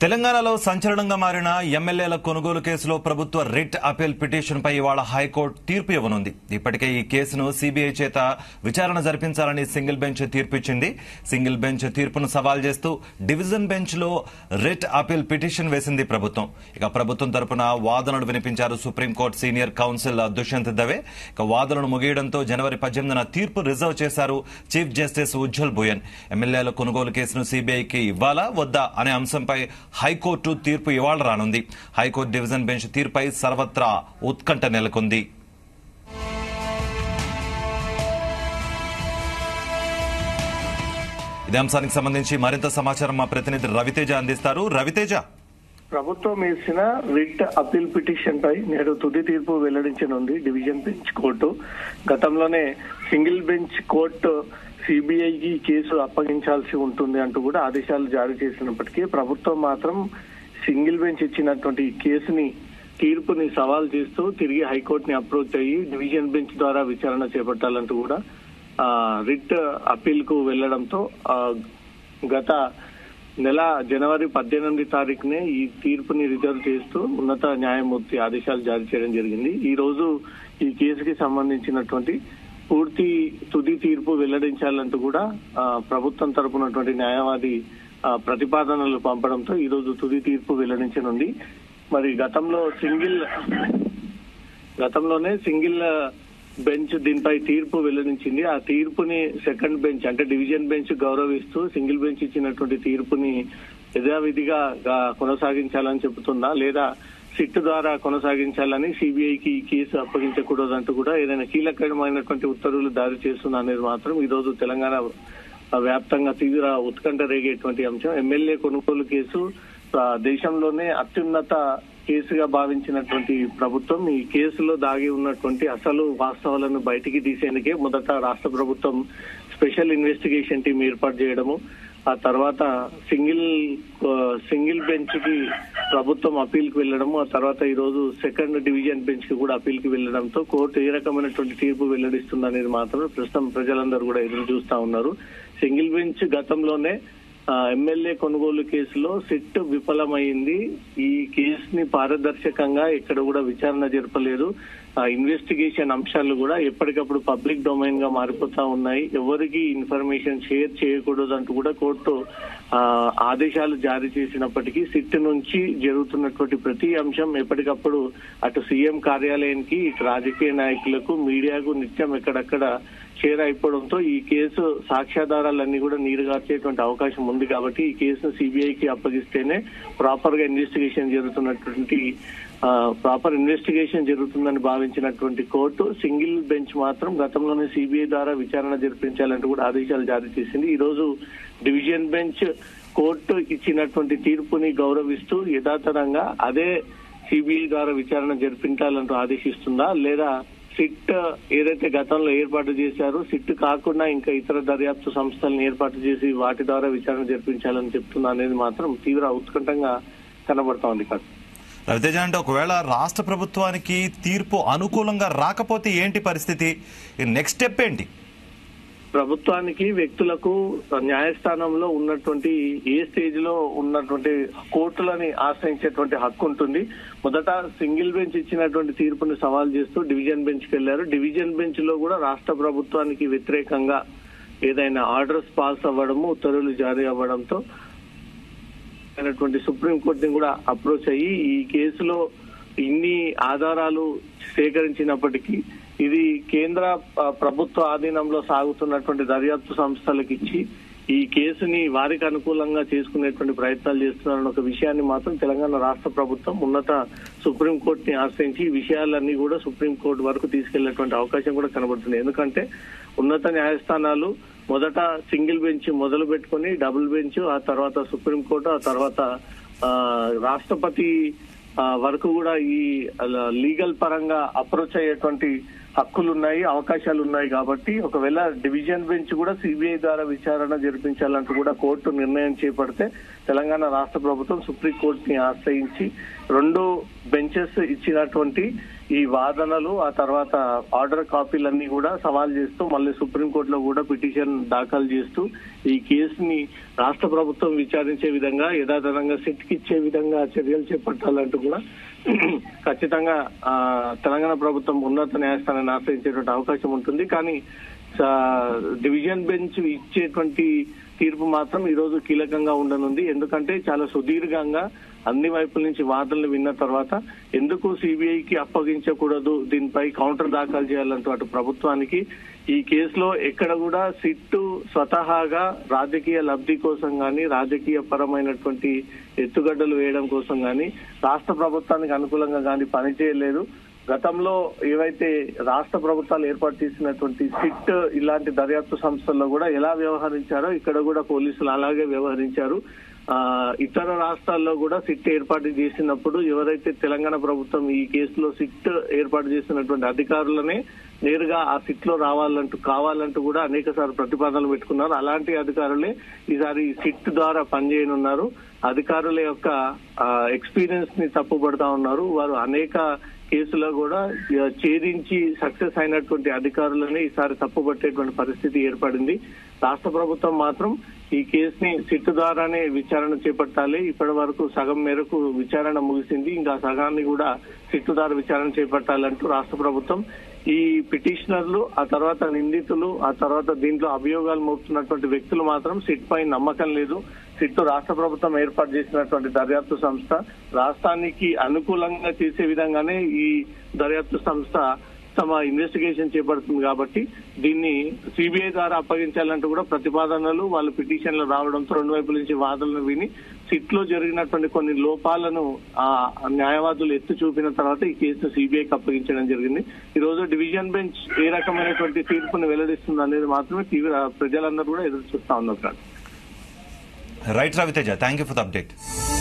తెలంగాణలో సంచలనంగా మారిన ఎమ్మెల్యేల కొనుగోలు కేసులో ప్రభుత్వ రిట్ అపీల్ పిటిషన్పై ఇవాళ హైకోర్టు తీర్పు ఇవ్వనుంది ఇప్పటికే ఈ కేసును సీబీఐ చేత విచారణ జరిపించాలని సింగిల్ బెంచ్ తీర్పు ఇచ్చింది సింగిల్ బెంచ్ తీర్పును సవాల్ చేస్తూ డివిజన్ బెంచ్ లో రిట్ అపీల్ పిటిషన్ వేసింది ప్రభుత్వం ఇక ప్రభుత్వం తరపున వాదనలు వినిపించారు supreme court senior counsel Dushyant Dave ఇక వాదనలు ముగియడంతో జనవరి పద్దెనిమిదిన తీర్పు రిజర్వ్ చేశారు చీఫ్ జస్టిస్ ఉజ్వల్ భుయన్ ఎమ్మెల్యేల కొనుగోలు కేసును సీబీఐకి ఇవ్వాలా వద్దా అనే అంశంపై హైకోర్టు తీర్పు ఇవాళ రానుంది హైకోర్టు డివిజన్ బెంచ్ తీర్పై సర్వత్రా ఉత్కంఠ నెలకొంది ఇదే అంశానికి సంబంధించి మరింత సమాచారం మా ప్రతినిధి రవితేజ అందిస్తారు రవితేజ ప్రభుత్వం వేసిన రిట్ అపీల్ పిటిషన్ పై నేడు తుది తీర్పు వెల్లడించనుంది డివిజన్ బెంచ్ కోర్టు గతంలోనే సింగిల్ బెంచ్ కోర్టు సిబిఐకి కేసు అప్పగించాల్సి ఉంటుంది అంటూ కూడా ఆదేశాలు జారీ చేసినప్పటికీ ప్రభుత్వం మాత్రం సింగిల్ బెంచ్ ఇచ్చినటువంటి ఈ కేసుని తీర్పుని సవాల్ చేస్తూ తిరిగి హైకోర్టుని అప్రోచ్ అయ్యి డివిజన్ బెంచ్ ద్వారా విచారణ చేపట్టాలంటూ కూడా ఆ, రిట్ అపీల్ కు వెళ్లడంతో ఆ, గత నెల జనవరి పద్దెనిమిది తారీఖునే ఈ తీర్పుని రిజర్వ్ చేస్తూ ఉన్నత న్యాయమూర్తి ఆదేశాలు జారీ చేయడం జరిగింది ఈ రోజు ఈ కేసుకి సంబంధించినటువంటి పూర్తి తుది తీర్పు వెల్లడించాలంటూ కూడా ఆ, ప్రభుత్వం తరపునటువంటి న్యాయవాది ఆ, ప్రతిపాదనలు పంపడంతో ఈ రోజు తుది తీర్పు వెల్లడించనుంది మరి గతంలో సింగిల్ గతంలోనే సింగిల్ బెంచ్ దీనిపై తీర్పు వెల్లడించింది ఆ తీర్పుని సెకండ్ బెంచ్ అంటే డివిజన్ బెంచ్ గౌరవిస్తూ సింగిల్ బెంచ్ ఇచ్చినటువంటి తీర్పుని యథావిధిగా గా కొనసాగించాలని చెబుతుందా లేదా సిట్ ద్వారా కొనసాగించాలని సిబిఐకి ఈ కేసు అప్పగించకూడదంటూ కూడా ఏదైనా కీలకమైనటువంటి ఉత్తర్వులు జారీ చేస్తుందా అనేది మాత్రం ఈ రోజు తెలంగాణ వ్యాప్తంగా తీవ్ర ఉత్కంఠ రేగేటువంటి అంశం ఎమ్మెల్యే కొనుగోలు కేసు ఆ, దేశంలోనే అత్యున్నత కేసుగా భావించినటువంటి ప్రభుత్వం ఈ కేసులో దాగి ఉన్నటువంటి అసలు వాస్తవాలను బయటికి తీసేందుకే మొదట రాష్ట్ర ప్రభుత్వం స్పెషల్ ఇన్వెస్టిగేషన్ టీం ఏర్పాటు చేయడము ఆ తర్వాత సింగిల్ ఆ, సింగిల్ బెంచ్ కి ప్రభుత్వం అప్పీల్ కి వెళ్ళడము ఆ తర్వాత ఈ రోజు సెకండ్ డివిజన్ బెంచ్ కి కూడా అప్పీల్ కి వెళ్ళడంతో కోర్టు ఏ రకమైనటువంటి తీర్పు వెల్లడిస్తుంది అనేది మాత్రం ప్రస్తుతం ప్రజలందరూ కూడా ఎదురు చూస్తా ఉన్నారు సింగిల్ బెంచ్ గతంలోనే ఆ, ఎమ్మెల్యే కొనుగోలు కేసులో సిట్ విఫలమైంది ఈ కేసుని పారదర్శకంగా ఎక్కడ కూడా విచారణ జరపలేదు ఆ ఇన్వెస్టిగేషన్ అంశాలు కూడా ఎప్పటికప్పుడు పబ్లిక్ డొమైన్ గా మారిపోతా ఉన్నాయి ఎవరికి ఇన్ఫర్మేషన్ షేర్ చేయకూడదు అంటూ కూడా కోర్టు ఆ, ఆదేశాలు జారీ చేసినప్పటికీ సిట్ నుంచి జరుగుతున్నటువంటి ప్రతి అంశం ఎప్పటికప్పుడు అటు సీఎం కార్యాలయానికి ఇటు రాజకీయ నాయకులకు మీడియాకు నిత్యం ఎక్కడక్కడ షేర్ అయిపోవడంతో ఈ కేసు సాక్ష్యాధారాలన్నీ కూడా నీరుగార్చేటువంటి అవకాశం ఉంది కాబట్టి ఈ కేసును సిబిఐకి అప్పగిస్తేనే ప్రాపర్ గా ఇన్వెస్టిగేషన్ జరుగుతున్నటువంటి ప్రాపర్ ఇన్వెస్టిగేషన్ జరుగుతుందని భావించినటువంటి కోర్టు సింగిల్ బెంచ్ మాత్రం గతంలోనే సిబిఐ ద్వారా విచారణ జరిపించాలంటూ కూడా ఆదేశాలు జారీ చేసింది ఈ రోజు డివిజన్ బెంచ్ కోర్టు ఇచ్చినటువంటి తీర్పుని గౌరవిస్తూ యథాతథంగా అదే సిబిఐ ద్వారా విచారణ జరిపించాలంటూ ఆదేశిస్తుందా లేదా సిట్ ఏదైతే గతంలో ఏర్పాటు చేశారో సిట్ కాకుండా ఇంకా ఇతర దర్యాప్తు సంస్థలను ఏర్పాటు చేసి వాటి ద్వారా విచారణ జరిపించాలని చెప్తున్నా అనేది మాత్రం తీవ్ర ఉత్కంఠంగా కనబడతా ఉంది కాదు రవితేజ అంటే ఒకవేళ రాష్ట్ర ప్రభుత్వానికి తీర్పు అనుకూలంగా రాకపోతే ఏంటి పరిస్థితి నెక్స్ట్ స్టెప్ ఏంటి ప్రభుత్వానికి వ్యక్తులకు న్యాయస్థానంలో ఉన్నటువంటి ఏ స్టేజ్ లో ఉన్నటువంటి కోర్టులని ఆశ్రయించేటువంటి హక్కు ఉంటుంది మొదట సింగిల్ బెంచ్ ఇచ్చినటువంటి తీర్పుని సవాల్ చేస్తూ డివిజన్ బెంచ్ కి వెళ్లారు డివిజన్ బెంచ్ లో కూడా రాష్ట్ర ప్రభుత్వానికి వ్యతిరేకంగా ఏదైనా ఆర్డర్స్ పాస్ అవ్వడము ఉత్తర్వులు జారీ అవ్వడంతో అయినటువంటి సుప్రీంకోర్టుని కూడా అప్రోచ్ అయ్యి ఈ కేసులో ఇన్ని ఆధారాలు సేకరించినప్పటికీ ఇది కేంద్ర ఆ, ప్రభుత్వ ఆధీనంలో సాగుతున్నటువంటి దర్యాప్తు సంస్థలకు ఇచ్చి ఈ కేసుని వారికి అనుకూలంగా చేసుకునేటువంటి ప్రయత్నాలు చేస్తున్నారన్న ఒక విషయాన్ని మాత్రం తెలంగాణ రాష్ట్ర ప్రభుత్వం ఉన్నత సుప్రీంకోర్టుని ఆశ్రయించి ఈ విషయాలన్నీ కూడా సుప్రీంకోర్టు వరకు తీసుకెళ్లేటువంటి అవకాశం కూడా కనబడుతుంది ఎందుకంటే ఉన్నత న్యాయస్థానాలు మొదట సింగిల్ బెంచ్ మొదలు పెట్టుకుని డబుల్ బెంచ్ ఆ తర్వాత సుప్రీంకోర్టు ఆ తర్వాత ఆ, రాష్ట్రపతి ఆ, వరకు కూడా ఈ లీగల్ పరంగా అప్రోచ్ అయ్యేటువంటి హక్కులు ఉన్నాయి అవకాశాలు ఉన్నాయి కాబట్టి ఒకవేళ డివిజన్ బెంచ్ కూడా సిబిఐ ద్వారా విచారణ జరిపించాలంటూ కూడా కోర్టు నిర్ణయం చేపడితే తెలంగాణ రాష్ట్ర ప్రభుత్వం సుప్రీం కోర్టుని ఆశ్రయించి రెండు బెంచెస్ ఇచ్చినటువంటి ఈ వాదనలు ఆ తర్వాత ఆర్డర్ కాపీలన్నీ కూడా సవాల్ చేస్తూ మళ్ళీ సుప్రీంకోర్టులో కూడా పిటిషన్ దాఖలు చేస్తూ ఈ కేసుని రాష్ట్ర ప్రభుత్వం విచారించే విధంగా యథాతథంగా సిట్కి ఇచ్చే విధంగా చర్యలు చేపట్టాలంటూ కూడా ఖచ్చితంగా ఆ, తెలంగాణ ప్రభుత్వం ఉన్నత న్యాయస్థానాన్ని ఆశ్రయించేటువంటి అవకాశం ఉంటుంది కానీ స- డివిజన్ బెంచ్ ఇచ్చేటువంటి తీర్పు మాత్రం ఈ రోజు కీలకంగా ఉండనుంది ఎందుకంటే చాలా సుదీర్ఘంగా అన్ని వైపుల నుంచి వాదనలు విన్న తర్వాత ఎందుకు సిబిఐకి అప్పగించకూడదు దీనిపై కౌంటర్ దాఖలు చేయాలంటూ అటు ప్రభుత్వానికి ఈ కేసులో ఎక్కడ కూడా సిట్టు స్వతహాగా రాజకీయ లబ్ధి కోసం గాని రాజకీయ పరమైనటువంటి ఎత్తుగడ్డలు వేయడం కోసం గాని రాష్ట్ర ప్రభుత్వానికి అనుకూలంగా గాని పనిచేయలేదు గతంలో ఏవైతే రాష్ట్ర ప్రభుత్వాలు ఏర్పాటు చేసినటువంటి సిట్ ఇలాంటి దర్యాప్తు సంస్థల్లో కూడా ఎలా వ్యవహరించారో ఇక్కడ కూడా పోలీసులు అలాగే వ్యవహరించారు ఆ ఇతర రాష్ట్రాల్లో కూడా సిట్ ఏర్పాటు చేసినప్పుడు ఎవరైతే తెలంగాణ ప్రభుత్వం ఈ కేసులో సిట్ ఏర్పాటు చేసినటువంటి అధికారులనే నేరుగా ఆ సిట్ లో రావాలంటూ కావాలంటూ కూడా అనేక సార్లు ప్రతిపాదనలు పెట్టుకున్నారు అలాంటి అధికారులే ఈసారి ఈ సిట్ ద్వారా పనిచేయనున్నారు అధికారుల యొక్క ఎక్స్పీరియన్స్ ని తప్పుపడతా ఉన్నారు వారు అనేక కేసులో కూడా ఆ, ఛేదించి సక్సెస్ అయినటువంటి అధికారులని ఈసారి తప్పుపట్టేటువంటి పరిస్థితి ఏర్పడింది రాష్ట్ర ప్రభుత్వం మాత్రం ఈ కేసుని సిట్ ద్వారానే విచారణ చేపట్టాలి ఇప్పటి వరకు సగం మేరకు విచారణ ముగిసింది ఇంకా సగాన్ని కూడా సిట్ ద్వారా విచారణ చేపట్టాలంటూ రాష్ట్ర ప్రభుత్వం ఈ పిటిషనర్లు ఆ తర్వాత నిందితులు ఆ తర్వాత దీంట్లో అభియోగాలు మోపుతున్నటువంటి వ్యక్తులు మాత్రం సిట్ పై నమ్మకం లేదు సిట్ రాష్ట్ర ప్రభుత్వం ఏర్పాటు చేసినటువంటి దర్యాప్తు సంస్థ రాష్ట్రానికి అనుకూలంగా చేసే విధంగానే ఈ దర్యాప్తు సంస్థ తమ ఇన్వెస్టిగేషన్ చేపడుతుంది కాబట్టి దీన్ని సిబిఐ ద్వారా అప్పగించాలంటూ కూడా ప్రతిపాదనలు వాళ్ళ పిటిషన్లు రావడంతో రెండు వైపుల నుంచి వాదనలు విని సిట్ లో జరిగినటువంటి కొన్ని లోపాలను ఆ న్యాయవాదులు ఎత్తి చూపిన తర్వాత ఈ కేసును సిబిఐకి అప్పగించడం జరిగింది ఈ రోజు డివిజన్ బెంచ్ ఏ రకమైనటువంటి తీర్పును వెల్లడిస్తుంది అనేది మాత్రమే తీవ్ర ప్రజలందరూ కూడా ఎదురు చూస్తా ఉన్నారు right Raviteja thank you for the update